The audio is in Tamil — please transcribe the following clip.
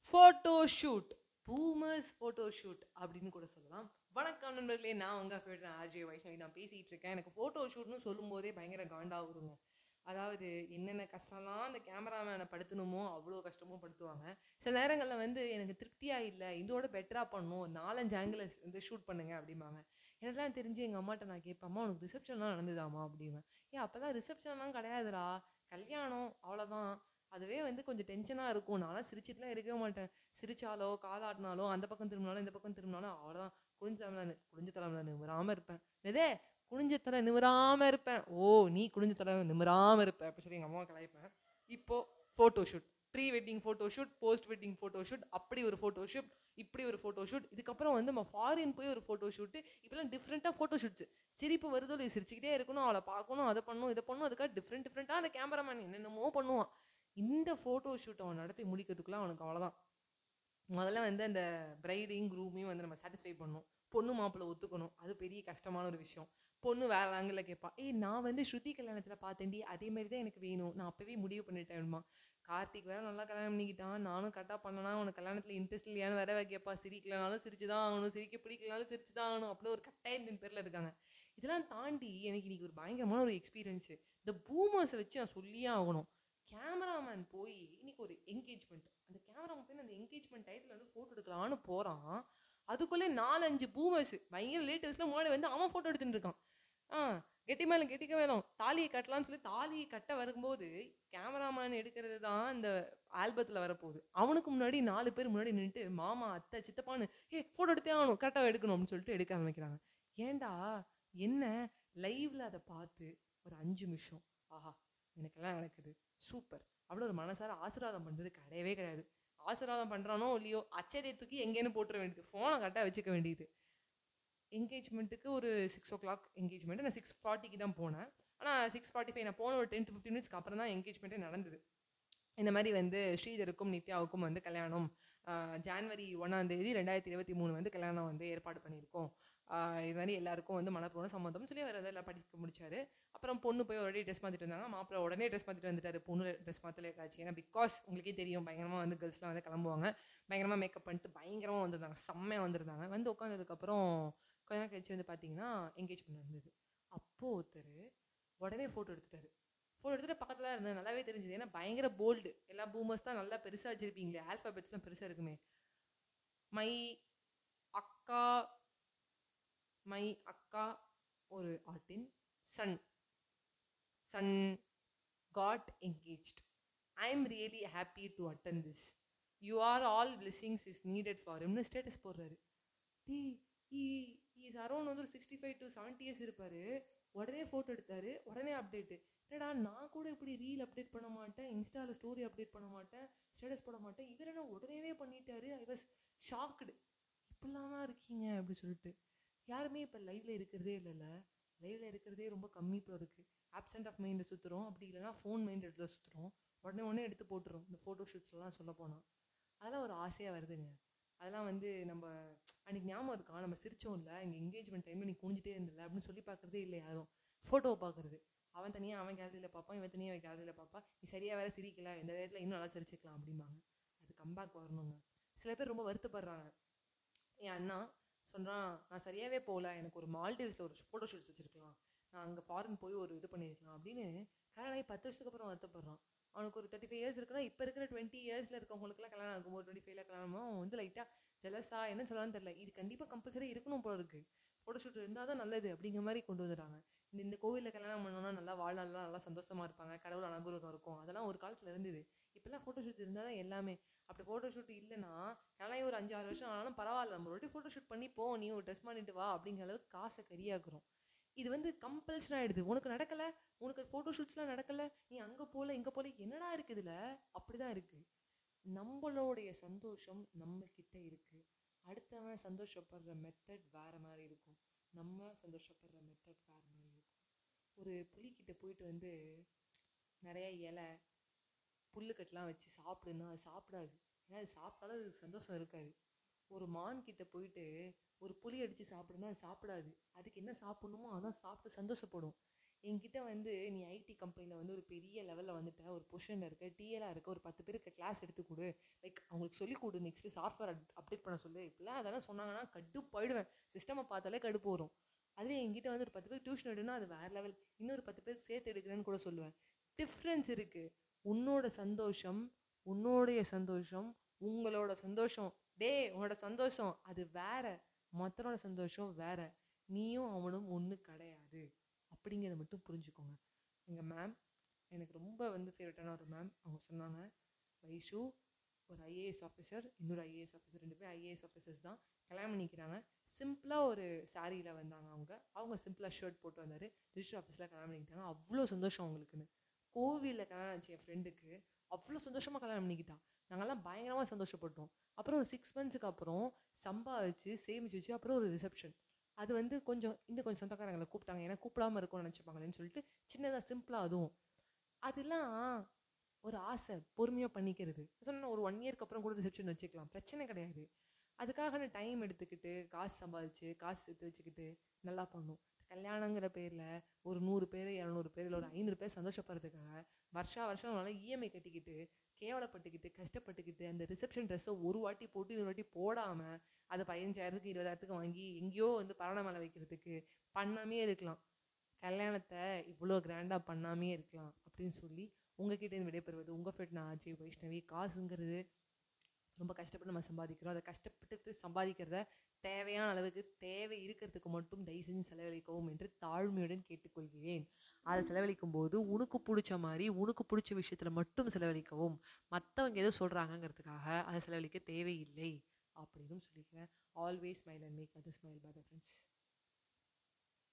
photo shoot boomers photo shoot அப்படின்னு கூட சொல்லலாம் வணக்கம் நண்பர்களே நான் உங்கள் ஃபேவரட் ஆர்ஜே வைஷ்ணவி நான் பேசிகிட்டு இருக்கேன் எனக்கு ஃபோட்டோ ஷூட்னு சொல்லும்போதே பயங்கர காண்டாகுதுங்க அதாவது என்னென்ன கஷ்டம்லாம் அந்த கேமராமேனை படுத்தணுமோ அவ்வளோ கஷ்டமும் படுத்துவாங்க சில நேரங்களில் வந்து எனக்கு திருப்தியாக இல்லை இதோட பெட்டராக பண்ணணும் ஒரு நாலஞ்சு ஆங்கிள் வந்து ஷூட் பண்ணுங்க அப்படிம்பாங்க எனக்குலாம் தெரிஞ்சு எங்கள் அம்மாட்ட நான் கேட்பேன் அம்மா உனக்கு ரிசப்ஷன்லாம் நடந்துதாம்மா அப்படிம்பேன் ஏன் அப்போல்லாம் ரிசப்ஷன்லாம் கிடையாதுடா கல்யாணம் அவ்வளோதான் அதுவே வந்து கொஞ்சம் டென்ஷனாக இருக்கும் நான்லாம் சிரிச்சிட்டுலாம் இருக்கவே மாட்டேன் சிரிச்சாலோ காலாட்டினாலோ அந்த பக்கம் திரும்பினாலும் இந்த பக்கம் திரும்பினாலும் அவ்வளோதான் குனிஞ்ச தலைமையில் குனிஞ்ச தலைமையில் நிமிராமல் இருப்பேன் இதே குனிஞ்ச தலை நிமிராமல் இருப்பேன் ஓ நீ குனிஞ்ச தலை நிமிராமல் இருப்ப அப்படி சொல்லி எங்கள் அம்மா கலாய்ப்பேன் இப்போது photo shoot pre wedding photo shoot post wedding photo shoot அப்படி ஒரு ஃபோட்டோ ஷூட் இப்படி ஒரு ஃபோட்டோ ஷூட் இதுக்கப்புறம் வந்து நம்ம ஃபாரின் போய் ஒரு ஃபோட்டோ ஷூட்டு இப்போலாம் டிஃப்ரெண்ட்டாக ஃபோட்டோ ஷூட்ஸ் சிரிப்பு வருதோ இல்லை சிரிச்சுக்கிட்டே இருக்கணும் அவளை பார்க்கணும் அதை பண்ணணும் இதை பண்ணணும் அதுக்காக டிஃப்ரெண்ட் டிஃப்ரெண்ட்டாக அந்த கேமராமேன் என்னென்னமோ பண்ணுவான் இந்த ஃபோட்டோ ஷூட் அவன் நடத்தி முடிக்கிறதுக்குள்ள அவனுக்கு அவ்வளோதான் முதல்ல வந்து அந்த பிரைடையும் குரூமையும் வந்து நம்ம சாட்டிஸ்ஃபை பண்ணணும் பொண்ணு மாப்பிள்ளை ஒத்துக்கணும் அது பெரிய கஷ்டமான ஒரு விஷயம் பொண்ணு வேற ஆங்கிளில் கேட்பா ஏய் நான் வந்து ஸ்ருதி கல்யாணத்தில் பார்த்தேன்டி அதே மாதிரி தான் எனக்கு வேணும் நான் அப்போவே முடிவு பண்ணிட்டேன்மா கார்த்திக் வேற நல்லா கல்யாணம் பண்ணிக்கிட்டான் நானும் கரெக்டாக பண்ணனா உனக்கு கல்யாணத்தில் இன்ட்ரெஸ்ட் இல்லையான்னு வேற கேட்பா சிரிக்கலனாலும் சிரிச்சு தான் ஆகணும் சிரிக்க பிடிக்கலனாலும் சிரிச்சு தான் ஆகணும் அப்படின்னு ஒரு கட்டாயத்தின் பேரில் இருக்காங்க இதெல்லாம் தாண்டி எனக்கு இன்னைக்கு ஒரு பயங்கரமான ஒரு எக்ஸ்பீரியன்ஸு இந்த பூமர்ஸை வச்சு நான் சொல்லியே ஆகணும் கேமராமேன் போய் இன்னைக்கு ஒரு என்கேஜ்மெண்ட் அந்த கேமராமேன் போய் அந்த என்கேஜ்மெண்ட் டயத்தில் வந்து ஃபோட்டோ எடுக்கலான்னு போகிறான் அதுக்குள்ளே நாலஞ்சு பூமர்ஸ் பயங்கர லேட்டஸ்ட்லாம் முன்னாடி வந்து அவன் ஃபோட்டோ எடுத்துட்டு இருக்கான் ஆ கெட்டி மேலே கெட்டிக்க வேணும் தாலியை கட்டலாம்னு சொல்லி தாலியை கட்ட வரும்போது கேமராமேன் எடுக்கிறது தான் இந்த ஆல்பத்தில் வரப்போகுது அவனுக்கு முன்னாடி நாலு பேர் முன்னாடி நின்றுட்டு மாமா அத்தை சித்தப்பான்னு ஏ ஃபோட்டோ எடுத்தே ஆகணும் கரெக்டாக எடுக்கணும் அப்படின்னு சொல்லிட்டு எடுக்க ஆரம்பிக்கிறாங்க ஏன்டா என்ன லைவ்ல அதை பார்த்து ஒரு அஞ்சு நிமிஷம் ஆஹா எனக்கெல்லாம் நடக்குது சூப்பர் அவ்வளோ ஒரு மனசார ஆசீர்வாதம் பண்ணுறது கிடையவே கிடையாது ஆசீர்வாதம் பண்ணுறானோ இல்லையோ அச்சதை தூக்கி எங்கேன்னு போட்டுற வேண்டியது ஃபோனை கரெக்டாக வச்சுக்க வேண்டியது என்கேஜ்மெண்ட்டுக்கு ஒரு சிக்ஸ் ஓ கிளாக் என்கேஜ்மெண்ட் நான் சிக்ஸ் ஃபார்ட்டிக்கு தான் போனேன் ஆனால் சிக்ஸ் ஃபார்ட்டி ஃபைவ் நான் போன ஒரு டென் டு ஃபிஃப்டின் மினிட்ஸ்க்கு அப்புறம் தான் என்கேஜ்மெண்ட்டே நடந்தது இந்த மாதிரி வந்து ஸ்ரீதருக்கும் நித்யாவுக்கும் வந்து கல்யாணம் ஜான்வரி ஒன்றாந்தேதி ரெண்டாயிரத்தி இருபத்தி மூணு வந்து கல்யாணம் வந்து ஏற்பாடு பண்ணியிருக்கோம் ஆஹ் இது மாதிரி எல்லாருக்கும் வந்து மனப்பூர்வ சம்மந்தம் சொல்லி அவர் அதெல்லாம் படிக்க முடிச்சாரு அப்புறம் பொண்ணு போய் உடனே ட்ரெஸ் மாற்றிட்டு வந்தாங்க மாப்பிள்ளை உடனே ட்ரெஸ் மாற்றிட்டு வந்துட்டாரு பொண்ணு ட்ரெஸ் மாற்ற லேட் ஆச்சு ஏன்னா பிகாஸ் உங்களுக்கே தெரியும் பயங்கரமாக வந்து கேர்ள்ஸ்லாம் வந்து கிளம்புவாங்க பயங்கரமாக மேக்கப் பண்ணிட்டு பயங்கரமாக வந்திருந்தாங்க செம்மையாக வந்திருந்தாங்க வந்து உட்காந்ததுக்கப்புறம் கொஞ்ச நேரம் கழிச்சு வந்து பார்த்தீங்கன்னா என்கேஜ்மெண்ட் நடந்தது அப்போது ஒருத்தர் உடனே ஃபோட்டோ எடுத்துட்டாரு ஃபோட்டோ எடுத்துட்டு பக்கத்தில் தான் இருந்தது நல்லாவே தெரிஞ்சுது ஏன்னா பயங்கர போல்டு எல்லா பூமர்ஸ் தான் நல்லா பெருசாக வச்சுருப்பீங்களே ஆல்ஃபாபெட்ஸ்லாம் பெருசாக இருக்குமே மை அக்கா மை அக்கா ஒரு ஆட்டின் son son got engaged I am really happy to attend this you are all blessings is needed for இம்னு ஸ்டேட்டஸ் போடுறாரு டி ஈ இஸ் அரௌண்ட் வந்து ஒரு sixty five to seventy years இருப்பார் உடனே ஃபோட்டோ எடுத்தார் உடனே அப்டேட்டு என்னடா நான் கூட இப்படி ரீல் அப்டேட் பண்ண மாட்டேன் இன்ஸ்டாவில் ஸ்டோரி அப்டேட் பண்ண மாட்டேன் ஸ்டேட்டஸ் போட மாட்டேன் இவர் என்ன உடனேவே பண்ணிட்டாரு ஐ வாஸ் ஷாக்டு இப்படிலாமா இருக்கீங்க அப்படி சொல்லிட்டு யாருமே இப்போ லைவ்ல இருக்கிறதே இல்லைல்ல லைவ்ல இருக்கிறதே ரொம்ப கம்மி இப்போ அதுக்கு ஆப்சென்ட் ஆஃப் மைண்டில் சுற்றுறோம் அப்படி இல்லைனா ஃபோன் மைண்ட் இடத்துல சுற்றுறோம் உடனே உடனே எடுத்து போட்டுரும் இந்த ஃபோட்டோ ஷூட்ஸ்லாம் சொல்ல போனால் அதெல்லாம் ஒரு ஆசையாக வருதுங்க அதெல்லாம் வந்து நம்ம அன்றைக்கி ஞாபகம் இருக்கா நம்ம சிரிச்சோம் இல்லை இங்கே என்கேஜ்மெண்ட் டைமில் நீ குனிஞ்சிட்டே இருந்தில்ல அப்படின்னு சொல்லி பார்க்குறதே இல்லை யாரும் ஃபோட்டோவை பார்க்குறது அவன் தனியாக அவன் கேலரியில் பார்ப்பான் இவன் தனியாக அவன் கேலரியில் பார்ப்பான் நீ சரியாக வேற சிரிக்கல இந்த நேரத்தில் இன்னும் நல்லா சிரிச்சிக்கலாம் அப்படிம்பாங்க அது கம்பேக் வரணுங்க சில பேர் ரொம்ப வருத்தப்படுறாங்க என் அண்ணா சொல்கிறான் நான் சரியாகவே போகல எனக்கு ஒரு மால்டீவ்ஸில் ஒரு ஃபோட்டோ ஷூட்ஸ் வச்சுருக்கலாம் நான் அங்கே ஃபாரின் போய் ஒரு இது பண்ணியிருக்கலாம் அப்படின்னு கல்யாணம் ஆகி பத்து வருஷத்துக்கு அப்புறம் வருத்தப்படுறான் அவனுக்கு ஒரு தேர்ட்டி ஃபைவ் இயர்ஸ் இருக்குன்னா இப்போ இருக்கிற டுவெண்ட்டி இயர்ஸில் இருக்கவங்களுக்குலாம் கல்யாணம் ஆகும் ஒரு டுவெண்ட்டி ஃபைவ்ல கல்யாணம் அவன் வந்து லைட்டாக ஜெலஸா என்ன சொல்லலாம்னு தெரியல இது கண்டிப்பாக கம்பல்சரி இருக்கணும் போல இருக்குது ஃபோட்டோ ஷூட் இருந்தால் தான் நல்லது அப்படிங்கிற மாதிரி கொண்டு வந்துட்டாங்க இந்த இந்த கோவிலில் கல்யாணம் பண்ணோன்னா நல்லா வாழ்நாள்லாம் நல்லா சந்தோஷமாக இருப்பாங்க கடவுள் அனுகிரகம் இருக்கும் அதெல்லாம் ஒரு காலத்தில் இருந்தது இப்போல்லாம் ஃபோட்டோ ஷூட்ஸ் இருந்தால் தான் எல்லாமே அப்படி ஃபோட்டோ ஷூட் இல்லைன்னா கல்யாணம் ஒரு அஞ்சு ஆறு வருஷம் ஆனாலும் பரவாயில்ல நம்ம ஒரு ஃபோட்டோ ஷூட் பண்ணி போ நீ ஒரு ட்ரெஸ் பண்ணிட்டு வா அப்படிங்கிற அளவுக்கு காசை கரியாக்குறோம் இது வந்து கம்பல்ஷன் ஆகிடுது உனக்கு நடக்கலை உனக்கு ஃபோட்டோ ஷூட்ஸ்லாம் நடக்கலை நீ அங்கே போகல இங்கே போகல என்னடா இருக்குது இதில் அப்படி தான் இருக்குது நம்மளுடைய சந்தோஷம் நம்மக்கிட்ட இருக்குது அடுத்தவன் சந்தோஷப்படுற மெத்தட் வேறு மாதிரி இருக்கும் நம்ம சந்தோஷப்படுற மெத்தட் வேறு மாதிரி இருக்கும் ஒரு புலிக்கிட்ட போயிட்டு வந்து நிறைய இலை புல்லுக்கட்டெலாம் வச்சு சாப்பிடுன்னா அது சாப்பிடாது ஏன்னா அது சாப்பிட்டாலும் அது சந்தோஷம் இருக்காது ஒரு மான் கிட்ட போயிட்டு ஒரு புளி அடித்து சாப்பிடுன்னா அது சாப்பிடாது அதுக்கு என்ன சாப்பிடணுமோ அதான் சாப்பிட்டு சந்தோஷப்படும் என்கிட்ட வந்து நீ ஐடி கம்பெனியில் வந்து ஒரு பெரிய லெவலில் வந்துட்ட ஒரு பொசிஷனில் இருக்க டிஎலாக இருக்க ஒரு பத்து பேருக்கு கிளாஸ் எடுத்து கொடு லைக் அவங்களுக்கு சொல்லிக் கொடு நெக்ஸ்ட்டு சாஃப்ட்வேர் அப்டேட் பண்ண சொல்லு இப்படிலாம் அதெல்லாம் சொன்னாங்கன்னா கடுப்பாயிடுவேன் சிஸ்டமை பார்த்தாலே கடுப்பு வரும் அதுவே என்கிட்ட வந்து ஒரு பத்து பேர் டியூஷன் எடுனா அது வேறு லெவல் இன்னொரு பத்து பேருக்கு சேர்த்து எடுக்கிறேன்னு கூட சொல்லுவேன் டிஃப்ரென்ஸ் இருக்குது உன்னோட சந்தோஷம் உன்னோடைய சந்தோஷம் உங்களோட சந்தோஷம் டே உன்னோட சந்தோஷம் அது வேற மற்றவனோட சந்தோஷம் வேற நீயும் அவனும் ஒன்று கிடையாது அப்படிங்கிறத மட்டும் புரிஞ்சுக்கோங்க எங்கள் மேம் எனக்கு ரொம்ப வந்து ஃபேவரட்டான ஒரு மேம் அவங்க சொன்னாங்க வைஷு ஒரு ஐஏஎஸ் ஆஃபீஸர் இன்னொரு ஐஏஎஸ் ஆஃபீஸர் ரெண்டு பேரும் ஐஏஎஸ் ஆஃபீஸர்ஸ் தான் கல்யாணம் பண்ணிக்கிறாங்க சிம்பிளாக ஒரு சாரியில் வந்தாங்க அவங்க அவங்க சிம்பிளாக ஷர்ட் போட்டு வந்தார் ரிஜிஸ்டர் ஆஃபீஸில் கல்யாணம் பண்ணிக்கிட்டாங்க அவ்வளோ சந்தோஷம் அவங்களுக்குன்னு கோவிலில் கல்யாணம் ஆச்சு என் ஃப்ரெண்டுக்கு அவ்வளோ சந்தோஷமாக கல்யாணம் பண்ணிக்கிட்டான் நாங்கள்லாம் பயங்கரமாக சந்தோஷப்பட்டோம் அப்புறம் ஒரு சிக்ஸ் மந்த்ஸுக்கு அப்புறம் சம்பாதிச்சு சேமிச்சு வச்சு அப்புறம் ஒரு ரிசப்ஷன் அது வந்து கொஞ்சம் இன்னும் கொஞ்சம் சொந்தக்காரங்களை கூப்பிட்டாங்க ஏன்னா கூப்பிடாம இருக்கும்னு நினச்சிப்பாங்களேன்னு சொல்லிட்டு சின்னதாக சிம்பிளாக அதுவும் அதெல்லாம் ஒரு ஆசை பொறுமையாக பண்ணிக்கிறது சொன்ன ஒரு ஒன் இயர்க்கு அப்புறம் கூட ரிசப்ஷன் வச்சுக்கலாம் பிரச்சனை கிடையாது அதுக்காக நான் டைம் எடுத்துக்கிட்டு காசு சம்பாதிச்சு காசு சேர்த்து வச்சுக்கிட்டு நல்லா பண்ணும் கல்யாணங்கிற பேரில் ஒரு நூறு பேர் இரநூறு பேர் இல்லை ஒரு ஐநூறு பேர் சந்தோஷப்படுறதுக்காக வருஷா வருஷம் நம்மளால் இஎம்ஐ கட்டிக்கிட்டு கேவலப்பட்டுக்கிட்டு கஷ்டப்பட்டுக்கிட்டு அந்த ரிசப்ஷன் ட்ரெஸ்ஸை ஒரு வாட்டி போட்டு இன்னொரு வாட்டி போடாமல் அதை பதினஞ்சாயிரத்துக்கு இருபதாயிரத்துக்கு வாங்கி எங்கேயோ வந்து பரண மேலே வைக்கிறதுக்கு பண்ணாமே இருக்கலாம் கல்யாணத்தை இவ்வளோ கிராண்டாக பண்ணாமே இருக்கலாம் அப்படின்னு சொல்லி உங்ககிட்ட இருந்து விடைபெறுவது உங்கள் ஃப்ரெண்ட் நான் அஜய் வைஷ்ணவி காசுங்கிறது ரொம்ப கஷ்டப்பட்டு நம்ம சம்பாதிக்கிறோம் அதை கஷ்டப்பட்டு சம்பாதிக்கிறத தேவையான அளவுக்கு தேவை இருக்கிறதுக்கு மட்டும் தயவு செஞ்சு செலவழிக்கவும் என்று தாழ்மையுடன் கேட்டுக்கொள்கிறேன் அதை செலவழிக்கும் போது உனக்கு பிடிச்ச மாதிரி உனக்கு பிடிச்ச விஷயத்தில் மட்டும் செலவழிக்கவும் மற்றவங்க ஏதோ சொல்கிறாங்கங்கிறதுக்காக அதை செலவழிக்க தேவையில்லை அப்படின்னு சொல்லிக்கிறேன் always smile and make other smile bye friends